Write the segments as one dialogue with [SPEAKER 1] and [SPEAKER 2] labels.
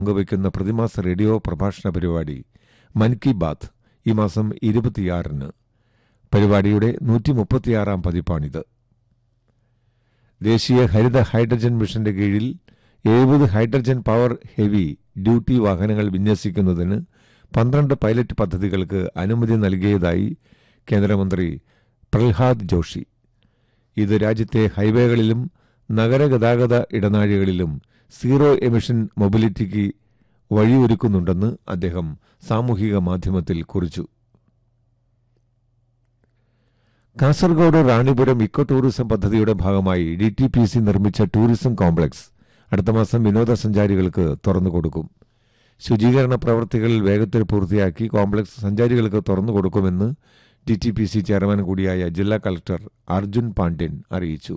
[SPEAKER 1] പങ്കുവയ്ക്കുന്ന പ്രതിമാസ റേഡിയോ പ്രഭാഷണ പരിപാടി മൻ കി ബാത്ത് ഈ മാസം ഇരുപത്തിയാറിന് പരിപാടിയുടെ നൂറ്റി മുപ്പത്തിയാറാം പതിപ്പാണിത് ദേശീയ ഹരിത ഹൈഡ്രജൻ മിഷന്റെ കീഴിൽ എഴുപത് ഹൈഡ്രജൻ പവർ ഹെവി ഡ്യൂട്ടി വാഹനങ്ങൾ വിന്യസിക്കുന്നതിന് പന്ത്രണ്ട് പൈലറ്റ് പദ്ധതികൾക്ക് അനുമതി നൽകിയതായി കേന്ദ്രമന്ത്രി പ്രഹ്ലാദ് ജോഷി ഇത് രാജ്യത്തെ ഹൈവേകളിലും നഗരഗതാഗത ഇടനാഴികളിലും സീറോ എമിഷൻ മൊബിലിറ്റിക്ക് വഴിയൊരുക്കുന്നുണ്ടെന്ന് അദ്ദേഹം സാമൂഹിക മാധ്യമത്തിൽ കുറിച്ചു കാസർഗോഡ് റാണിപുരം ഇക്കോ ടൂറിസം പദ്ധതിയുടെ ഭാഗമായി ഡി ടി പി സി നിർമ്മിച്ച ടൂറിസം കോംപ്ലക്സ് അടുത്ത മാസം വിനോദസഞ്ചാരികൾക്ക് തുറന്നുകൊടുക്കും ശുചീകരണ പ്രവൃത്തികൾ വേഗത്തിൽ പൂർത്തിയാക്കി കോംപ്ലക്സ് സഞ്ചാരികൾക്ക് തുറന്നുകൊടുക്കുമെന്ന് D T P C chairman കൂടിയായ ജില്ലാ കളക്ടർ അർജുൻ പാണ്ഡ്യൻ അറിയിച്ചു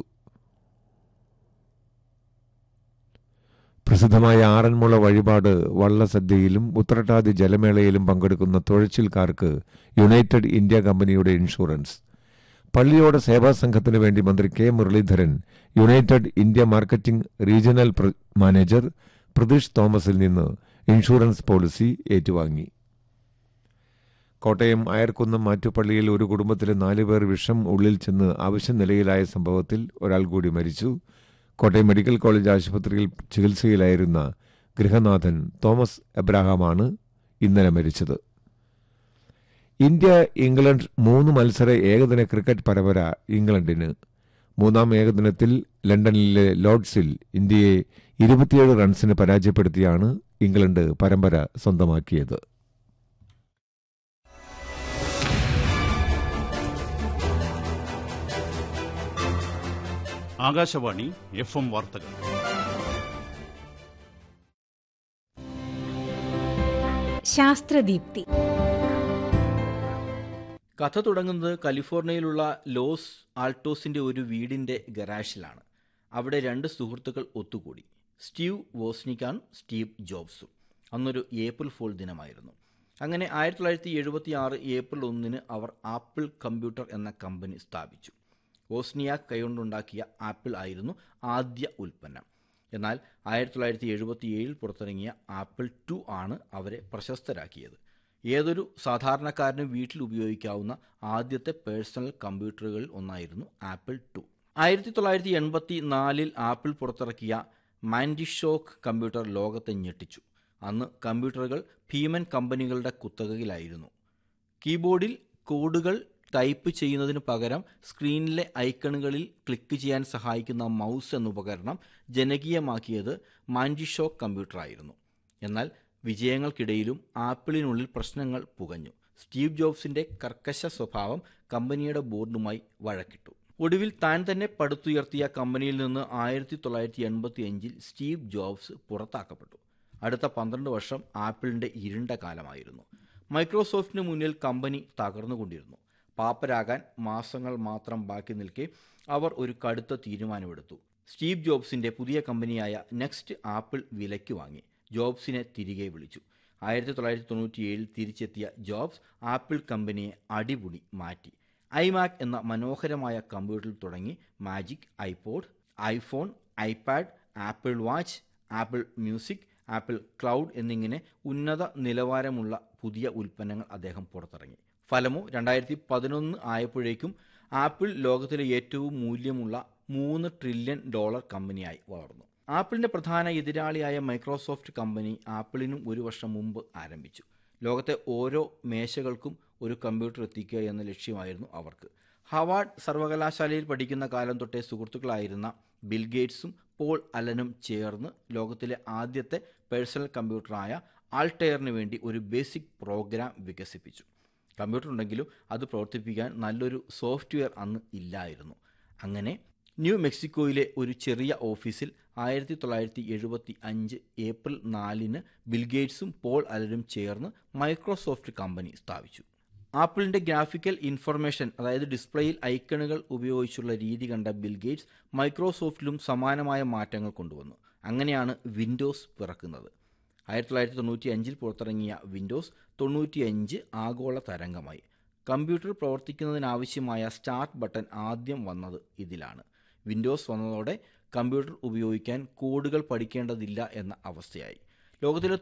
[SPEAKER 1] പ്രസിദ്ധമായ ആറന്മുള വഴിപാട് വള്ളസദ്യയിലും ഉത്രട്ടാതി ജലമേളയിലും പങ്കെടുക്കുന്ന തുഴച്ചിൽക്കാർക്ക് യുണൈറ്റഡ് ഇന്ത്യ കമ്പനിയുടെ ഇൻഷുറൻസ് പള്ളിയോട് സേവാ സംഘത്തിനു വേണ്ടി മന്ത്രി K Muraleedharan United India marketing regional പ്ര- മാനേജർ പ്രതീഷ് തോമസിൽ നിന്ന് ഇൻഷുറൻസ് പോളിസി ഏറ്റുവാങ്ങി കോട്ടയം അയർക്കുന്നം മാറ്റുപള്ളിയിൽ ഒരു കുടുംബത്തിലെ നാലുപേർ വിഷം ഉള്ളിൽ ചെന്ന് അവശ്യ നിലയിലായ സംഭവത്തിൽ ഒരാൾ കൂടി മരിച്ചു കോട്ടയം മെഡിക്കൽ കോളേജ് ആശുപത്രിയിൽ ചികിത്സയിലായിരുന്ന ഗൃഹനാഥൻ തോമസ് എബ്രാഹാമാണ് ഇന്നലെ മരിച്ചത് ഇന്ത്യ ഇംഗ്ലണ്ട് മൂന്ന് മത്സര ഏകദിന ക്രിക്കറ്റ് പരമ്പര ഇംഗ്ലണ്ടിന് മൂന്നാം ഏകദിനത്തിൽ ലണ്ടനിലെ ലോർഡ്സിൽ ഇന്ത്യയെ ഇരുപത്തിയേഴ് റൺസിന് പരാജയപ്പെടുത്തിയാണ് ഇംഗ്ലണ്ട് പരമ്പര സ്വന്തമാക്കിയത്
[SPEAKER 2] ആകാശവാണി എഫ് എം വാർത്തകൾ
[SPEAKER 3] ശാസ്ത്രദീപ്തി
[SPEAKER 4] കഥ തുടങ്ങുന്നത് കാലിഫോർണിയയിലുള്ള ലോസ് ആൾട്ടോസിന്റെ ഒരു വീടിന്റെ ഗരാഷിലാണ് അവിടെ രണ്ട് സുഹൃത്തുക്കൾ ഒത്തുകൂടി സ്റ്റീവ് വോസ്നിക്കാനും സ്റ്റീവ് ജോബ്സും അന്നൊരു ഏപ്രിൽ ഫോൾ ദിനമായിരുന്നു അങ്ങനെ ആയിരത്തി തൊള്ളായിരത്തി എഴുപത്തി ആറ് ഏപ്രിൽ ഒന്നിന് അവർ ആപ്പിൾ കമ്പ്യൂട്ടർ എന്ന കമ്പനി സ്ഥാപിച്ചു വോസ്നിയാക് കൈകൊണ്ടുണ്ടാക്കിയ ആപ്പിൾ ആയിരുന്നു ആദ്യ ഉൽപ്പന്നം എന്നാൽ ആയിരത്തി തൊള്ളായിരത്തി എഴുപത്തി ഏഴിൽ പുറത്തിറങ്ങിയ ആപ്പിൾ ടു ആണ് അവരെ പ്രശസ്തരാക്കിയത് ഏതൊരു സാധാരണക്കാരനും വീട്ടിൽ ഉപയോഗിക്കാവുന്ന ആദ്യത്തെ പേഴ്സണൽ കമ്പ്യൂട്ടറുകളിൽ ഒന്നായിരുന്നു ആപ്പിൾ ടു ആയിരത്തി തൊള്ളായിരത്തി എൺപത്തി നാലിൽ ആപ്പിൾ പുറത്തിറക്കിയ മാൻഡിഷോക്ക് കമ്പ്യൂട്ടർ ലോകത്തെ ഞെട്ടിച്ചു അന്ന് കമ്പ്യൂട്ടറുകൾ ഭീമൻ കമ്പനികളുടെ കുത്തകയിലായിരുന്നു കീബോർഡിൽ കോഡുകൾ ടൈപ്പ് ചെയ്യുന്നതിന് പകരം സ്ക്രീനിലെ ഐക്കണുകളിൽ ക്ലിക്ക് ചെയ്യാൻ സഹായിക്കുന്ന മൗസ് എന്ന ഉപകരണം ജനകീയമാക്കിയത് മാൻഡിഷോക്ക് കമ്പ്യൂട്ടറായിരുന്നു എന്നാൽ വിജയങ്ങൾക്കിടയിലും ആപ്പിളിനുള്ളിൽ പ്രശ്നങ്ങൾ പുകഞ്ഞു സ്റ്റീവ് ജോബ്സിന്റെ കർക്കശ സ്വഭാവം കമ്പനിയുടെ ബോർഡുമായി വഴക്കിട്ടു ഒടുവിൽ താൻ തന്നെ പടുത്തുയർത്തിയ കമ്പനിയിൽ നിന്ന് ആയിരത്തി തൊള്ളായിരത്തി എൺപത്തി അഞ്ചിൽ സ്റ്റീവ് ജോബ്സ് പുറത്താക്കപ്പെട്ടു അടുത്ത പന്ത്രണ്ട് വർഷം ആപ്പിളിന്റെ ഇരുണ്ട കാലമായിരുന്നു മൈക്രോസോഫ്റ്റിന് മുന്നിൽ കമ്പനി തകർന്നുകൊണ്ടിരുന്നു പാപ്പരാകാൻ മാസങ്ങൾ മാത്രം ബാക്കി നിൽക്കെ അവർ ഒരു കടുത്ത തീരുമാനമെടുത്തു സ്റ്റീവ് ജോബ്സിന്റെ പുതിയ കമ്പനിയായ നെക്സ്റ്റ് ആപ്പിൾ വിലയ്ക്ക് വാങ്ങി ജോബ്സിനെ തിരികെ വിളിച്ചു ആയിരത്തി തൊള്ളായിരത്തി തൊണ്ണൂറ്റിയേഴിൽ തിരിച്ചെത്തിയ ജോബ്സ് ആപ്പിൾ കമ്പനിയെ അടിപൊളി മാറ്റി ഐമാക് എന്ന മനോഹരമായ കമ്പ്യൂട്ടറിൽ തുടങ്ങി magic iPod iPhone iPad Apple watch Apple music Apple cloud എന്നിങ്ങനെ ഉന്നത നിലവാരമുള്ള പുതിയ ഉൽപ്പന്നങ്ങൾ അദ്ദേഹം പുറത്തിറങ്ങി ഫലമോ രണ്ടായിരത്തി പതിനൊന്ന് ആയപ്പോഴേക്കും ആപ്പിൾ ലോകത്തിലെ ഏറ്റവും മൂല്യമുള്ള മൂന്ന് ട്രില്യൺ ഡോളർ കമ്പനിയായി വളർന്നു ആപ്പിളിന്റെ പ്രധാന എതിരാളിയായ മൈക്രോസോഫ്റ്റ് കമ്പനി ആപ്പിളിനും ഒരു വർഷം മുമ്പ് ആരംഭിച്ചു ലോകത്തെ ഓരോ മേശകൾക്കും ഒരു കമ്പ്യൂട്ടർ എത്തിക്കുക എന്ന ലക്ഷ്യമായിരുന്നു അവർക്ക് ഹവാർഡ് സർവകലാശാലയിൽ പഠിക്കുന്ന കാലം തൊട്ടേ സുഹൃത്തുക്കളായിരുന്ന ബിൽ ഗേറ്റ്സും പോൾ അലനും ചേർന്ന് ലോകത്തിലെ ആദ്യത്തെ പേഴ്സണൽ കമ്പ്യൂട്ടറായ ആൾട്ടെയറിന് വേണ്ടി ഒരു ബേസിക് പ്രോഗ്രാം വികസിപ്പിച്ചു കമ്പ്യൂട്ടർ ഉണ്ടെങ്കിലും അത് പ്രവർത്തിപ്പിക്കാൻ നല്ലൊരു സോഫ്റ്റ്വെയർ അന്ന് ഇല്ലായിരുന്നു അങ്ങനെ ന്യൂ മെക്സിക്കോയിലെ ഒരു ചെറിയ ഓഫീസിൽ ആയിരത്തി തൊള്ളായിരത്തി എഴുപത്തി അഞ്ച് ഏപ്രിൽ നാലിന് ബിൽഗേറ്റ്സും പോൾ അലനും ചേർന്ന് മൈക്രോസോഫ്റ്റ് കമ്പനി സ്ഥാപിച്ചു ആപ്പിളിന്റെ ഗ്രാഫിക്കൽ ഇൻഫർമേഷൻ അതായത് ഡിസ്പ്ലേയിൽ ഐക്കണുകൾ ഉപയോഗിച്ചുള്ള രീതി കണ്ട ബിൽഗേറ്റ്സ് മൈക്രോസോഫ്റ്റിലും സമാനമായ മാറ്റങ്ങൾ കൊണ്ടുവന്നു അങ്ങനെയാണ് വിൻഡോസ് പിറക്കുന്നത് ആയിരത്തി തൊള്ളായിരത്തി തൊണ്ണൂറ്റി അഞ്ചിൽ പുറത്തിറങ്ങിയ വിൻഡോസ് തൊണ്ണൂറ്റിയഞ്ച് ആഗോള തരംഗമായി കമ്പ്യൂട്ടർ പ്രവർത്തിക്കുന്നതിനാവശ്യമായ സ്റ്റാർട്ട് ബട്ടൺ ആദ്യം വന്നത് ഇതിലാണ് വിൻഡോസ് വന്നതോടെ കമ്പ്യൂട്ടർ ഉപയോഗിക്കാൻ കോഡുകൾ പഠിക്കേണ്ടതില്ല എന്ന അവസ്ഥയായി ലോകത്തിലെ